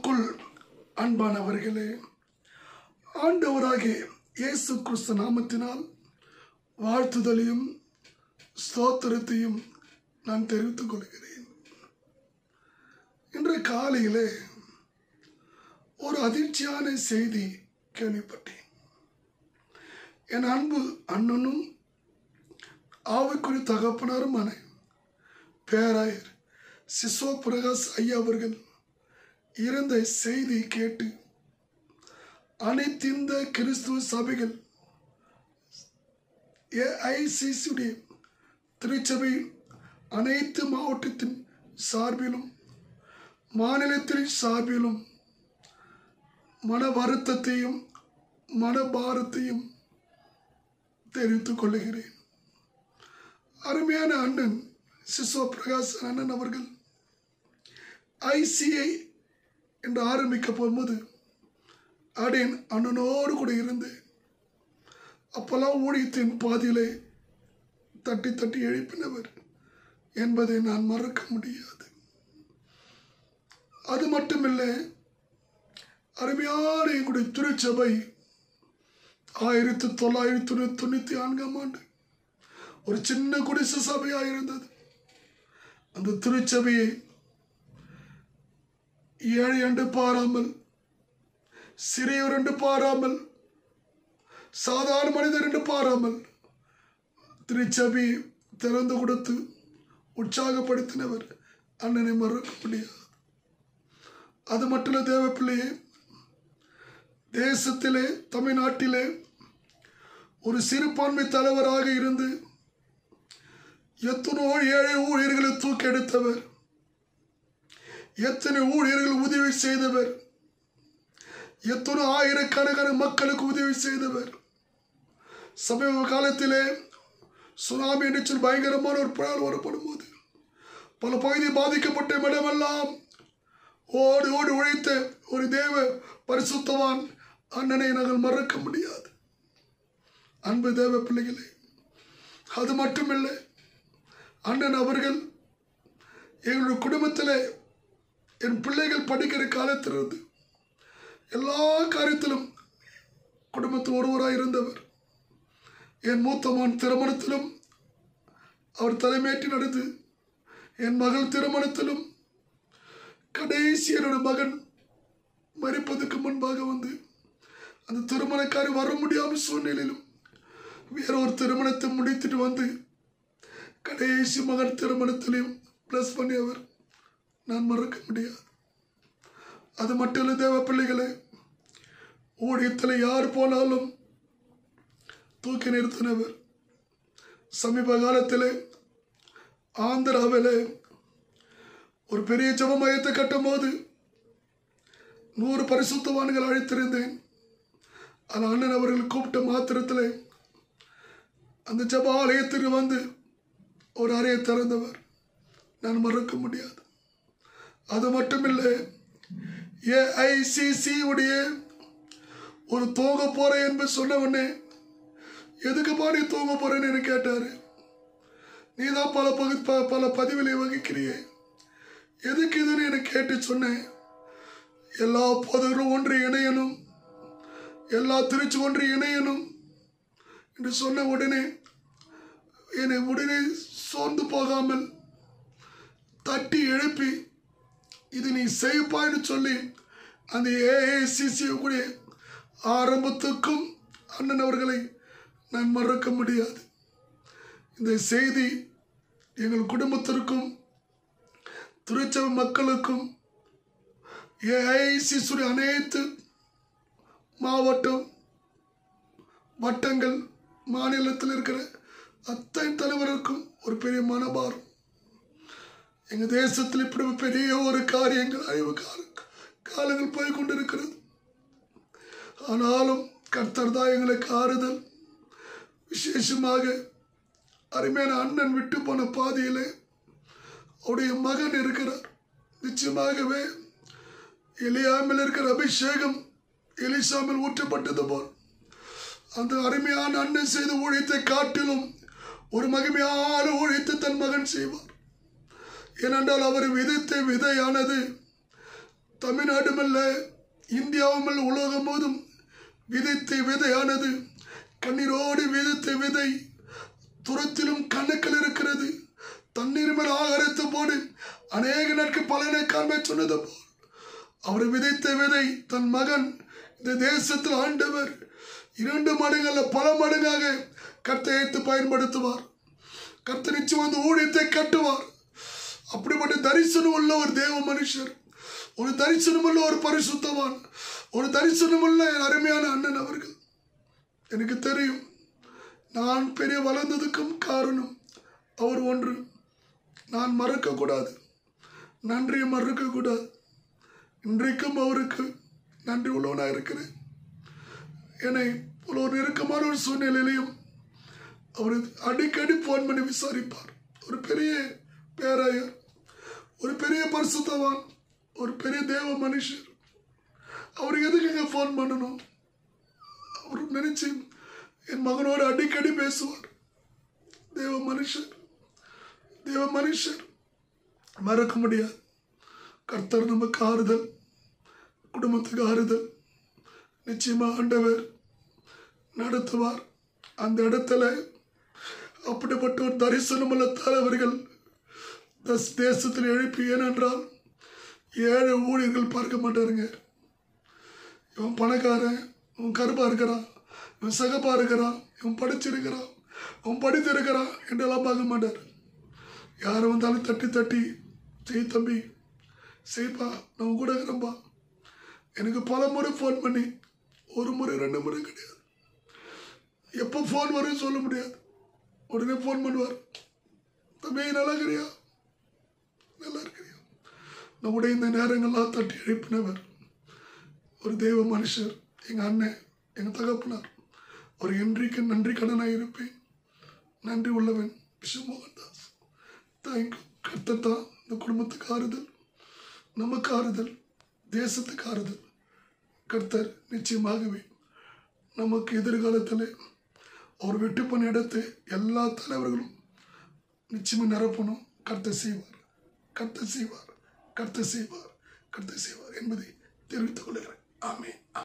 கிறிஸ்துவுக்குள் அன்பானவர்களே ஆண்டவராகிய இயேசு கிறிஸ்து நாமத்தினால் வாழ்த்துதலையும் ஸ்தோத்திரத்தையும் நான் தெரிவித்துக் கொள்கிறேன் இன்று காலையிலே ஒரு அதிர்ச்சியான செய்தி கேள்விப்பட்டேன் என் அன்பு அண்ணனும் ஆவிக்குறி தகப்பனருமான பேராயர் சிசோ பிரகாஷ் ஐயா அவர்கள் இறந்த செய்தி கேட்டு அனைத்திந்த கிறிஸ்துவ சபைகள் ஏஐசிசியுடைய திருச்சபையில் அனைத்து மாவட்டத்தின் சார்பிலும் மாநிலத்தின் சார்பிலும் மன வருத்தத்தையும் மனபாரத்தையும் தெரிவித்துக் கொள்ளுகிறேன் அருமையான அண்ணன் சிசோ பிரகாஷ் அண்ணன் அவர்கள் ஐசிஐ என்று ஆரம்பிக்க போகும்போது அடேன் அண்ணனோடு கூட இருந்து அப்பெல்லாம் ஊழியத்தின் பாதியிலே தட்டி தட்டி எழுப்பினவர் என்பதை நான் மறக்க முடியாது அது மட்டுமில்லை அருமையான எங்களுடைய திருச்சபை ஆயிரத்தி தொள்ளாயிரத்தி தொண்ணூற்றி நான்காம் ஆண்டு ஒரு சின்ன குடிசை சபையாக இருந்தது அந்த திருச்சபையை ஏழை என்று பாராமல் சிறியவர் என்று பாராமல் சாதாரண மனிதர் என்று பாராமல் திருச்சபை திறந்து கொடுத்து உற்சாகப்படுத்தினவர் அண்ணனை மறக்க முடியாது அது மட்டும் தேவ பிள்ளையே தேசத்திலே தமிழ்நாட்டிலே ஒரு சிறுபான்மை தலைவராக இருந்து எத்தனோ ஏழை ஊழியர்களை தூக்கெடுத்தவர் எத்தனை ஊழியர்கள் உதவி செய்தவர் எத்தனை ஆயிரக்கணக்கான மக்களுக்கு உதவி செய்தவர் சமீப காலத்திலே சுனாமி என்று சொல்லி பயங்கரமான ஒரு புயல் வரப்படும் போது பல பகுதி பாதிக்கப்பட்ட இடமெல்லாம் ஓடி ஓடி உழைத்த ஒரு தேவ பரிசுத்தவான் அண்ணனை நாங்கள் மறக்க முடியாது அன்பு தேவ பிள்ளைகளே அது மட்டுமில்லை அண்ணன் அவர்கள் எங்களுடைய குடும்பத்தில் என் பிள்ளைகள் படிக்கிற காலத்திலிருந்து எல்லா காரியத்திலும் குடும்பத்தில் ஒருவராக இருந்தவர் என் மூத்த மகன் திருமணத்திலும் அவர் தலைமையேற்றி நடந்து என் மகள் திருமணத்திலும் கடைசி என்னோட மகன் மறிப்பதற்கு முன்பாக வந்து அந்த திருமணக்காரி வர முடியாமல் சூழ்நிலையிலும் வேற ஒரு திருமணத்தை முடித்துட்டு வந்து கடைசி மகன் திருமணத்திலையும் ப்ளஸ் பண்ணி அவர் நான் மறக்க முடியாது அது மட்டும் இல்லை தேவ பிள்ளைகளே ஊழியத்தில் யார் போனாலும் தூக்கி நிறுத்தினவர் சமீப காலத்தில் ஆந்திராவில் ஒரு பெரிய ஜப மையத்தை கட்டும் போது நூறு பரிசுத்தவான்கள் அழைத்திருந்தேன் ஆனால் அண்ணன் அவர்கள் கூப்பிட்ட மாத்திரத்தில் அந்த ஜப ஆலயத்திற்கு வந்து ஒரு அறையை திறந்தவர் நான் மறக்க முடியாது அது மட்டுமில்லை ஏஐசிசி உடைய ஒரு தூங்க போறேன் என்று சொன்ன உடனே எதுக்குப்பா நீ தூங்க போறேன்னு எனக்கு கேட்டாரு நீ தான் பல பகு ப- பல பதிவிலை வகிக்கிறியே எதுக்கு இதுன்னு எனக்கு கேட்டு சொன்னேன் எல்லா பொதுகளும் ஒன்று இணையணும் எல்லா திருச்சி ஒன்று இணையணும் என்று சொன்ன உடனே என்னை உடனே சோர்ந்து போகாமல் தட்டி எழுப்பி இது நீ செய்ப்பான்னு சொல்லி அந்த ஏஐசிசி கூடிய ஆரம்பத்துக்கும் அண்ணன் அவர்களை நான் மறக்க முடியாது இந்த செய்தி எங்கள் குடும்பத்திற்கும் திருச்சபை மக்களுக்கும் ஏஐசிசி அனைத்து மாவட்டம் வட்டங்கள் மாநிலத்தில் இருக்கிற அத்தனை தலைவருக்கும் ஒரு பெரிய மனபாரம் எங்கள் தேசத்தில் இப்படி பெரிய ஒரு காரியங்கள் அழிவு கால காலங்கள் போய் கொண்டிருக்கிறது ஆனாலும் கர்த்தர் தான் எங்களுக்கு ஆறுதல் விசேஷமாக அருமையான அண்ணன் விட்டு போன பாதையிலே அவருடைய மகன் இருக்கிறார் நிச்சயமாகவே எலியாமில் இருக்கிற அபிஷேகம் எலிசாமில் ஊற்றப்பட்டது போல் அந்த அருமையான அண்ணன் செய்த ஊழியத்தை காட்டிலும் ஒரு மகிமையான ஊழியத்தை தன் மகன் செய்வார் ஏனென்றால் அவர் விதைத்த விதையானது தமிழ்நாடுமல்ல இந்தியாவுமல்ல உலகம் போதும் விதைத்த விதையானது கண்ணீரோடு விதைத்த விதை துரத்திலும் கணக்கில் இருக்கிறது தண்ணீர் மேல் ஆகரத்து போடு அநேக நாட்கள் பலனை காண்ப சொன்னது போல் அவர் விதைத்த விதை தன் மகன் இந்த தேசத்தில் ஆண்டவர் இரண்டு மடங்கள்ல பல மடங்காக கர்த்தயத்து பயன்படுத்துவார் கர்த்த நிச்சயம் அந்த ஊழியத்தை கட்டுவார் அப்படிப்பட்ட தரிசனம் உள்ள ஒரு தேவ மனுஷர் ஒரு தரிசனம் உள்ள ஒரு பரிசுத்தவான் ஒரு தரிசனம் உள்ள என் அருமையான அண்ணன் அவர்கள் எனக்கு தெரியும் நான் பெரிய வளர்ந்ததுக்கும் காரணம் அவர் ஒன்று நான் மறக்கக்கூடாது நன்றியை மறக்கக்கூடாது இன்றைக்கும் அவருக்கு நன்றி உள்ளவனாக இருக்கிறேன் என்னை ஒரு ஒரு நெருக்கமான ஒரு சூழ்நிலையிலையும் அவர் அடிக்கடி ஃபோன் பண்ணி விசாரிப்பார் ஒரு பெரிய பேராயர் ஒரு பெரிய பரிசுத்தவான் ஒரு பெரிய தேவ மனுஷர் அவருக்கு எதுக்குங்க ஃபோன் பண்ணணும் அவர் நினைச்சு என் மகனோடு அடிக்கடி பேசுவார் தேவ மனுஷர் தேவ மனுஷர் மறக்க முடியாது கர்த்தர் நமக்கு ஆறுதல் குடும்பத்துக்கு ஆறுதல் நிச்சயமா ஆண்டவர் நடத்துவார் அந்த இடத்துல அப்படிப்பட்ட ஒரு தரிசனமுள்ள தலைவர்கள் தஸ் தேசத்தில் எழுப்பி ஏனென்றால் ஏழை ஊழியர்கள் பார்க்க மாட்டாருங்க இவன் பணக்காரன் இவன் கருப்பா இருக்கிறான் இவன் சகப்பா இருக்கிறான் இவன் படிச்சிருக்கிறான் இவன் படித்திருக்கிறான் என்றெல்லாம் பார்க்க மாட்டார் யார் வந்தாலும் தட்டி தட்டி செய் தம்பி செய்ப்பா நான் உன் கூட இருக்கிறேன்ப்பா எனக்கு பல முறை ஃபோன் பண்ணி ஒரு முறை ரெண்டு முறை கிடையாது எப்போ ஃபோன் வரும் சொல்ல முடியாது உடனே ஃபோன் பண்ணுவார் தம்பி நல்லா இருக்கிறியா நல்லா இருக்கிறியா நம்முடைய இந்த நேரங்கள்லாம் தட்டி எழுப்பினவர் ஒரு தெய்வ மனுஷர் எங்கள் அண்ணன் எங்கள் தகப்பனார் ஒரு என்றைக்கு நன்றி கடனாக இருப்பேன் நன்றி உள்ளவன் விஸ்வமோகன் தாஸ் தேங்க்யூ கர்த்தத்தான் இந்த குடும்பத்துக்கு ஆறுதல் நமக்கு ஆறுதல் தேசத்துக்கு ஆறுதல் கர்த்தர் நிச்சயமாகவே நமக்கு எதிர்காலத்தில் அவர் வெட்டு பண்ண இடத்தை எல்லா தலைவர்களும் நிச்சயமாக நிரப்பணும் கர்த்தர் செய்வார் கர்த்தர் செய்வார் கர்த்தர் செய்வார் கர்த்தர் செய்வார் என்பதை தெரிவித்துக் கொள்கிறேன் ஆமென்